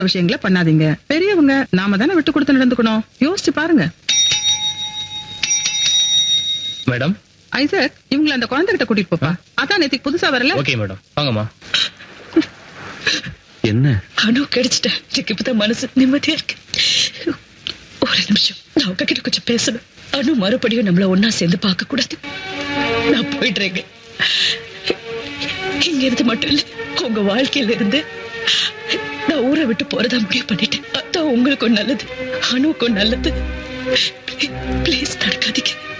விஷயங்களை பண்ணாதீங்க பெரியவங்க நாம தானே விட்டு கொடுத்து நடந்துக்கணும் யோசிச்சு பாருங்க மேடம் ஐசக் இவங்களை அந்த குழந்தைகிட்ட கூட்டிட்டு போப்பா அதான் நேத்துக்கு புதுசா வரல ஓகே மேடம் வாங்கம்மா என்ன அணு கிடைச்சிட்டேன் எனக்கு இப்பதான் மனசு நிம்மதியா இருக்கு ஒரு நிமிஷம் நான் உங்ககிட்ட கொஞ்சம் பேசணும் அணு மறுபடியும் நம்மள ஒன்னா சேர்ந்து பார்க்க கூடாது நான் போயிடுறேங்க இங்க இருந்து மட்டும் இல்ல உங்க வாழ்க்கையில இருந்து நான் ஊரை விட்டு போறதா முடிவு பண்ணிட்டேன் அதான் உங்களுக்கும் நல்லது அணுவுக்கும் நல்லது ப்ளீஸ் நடக்காதீங்க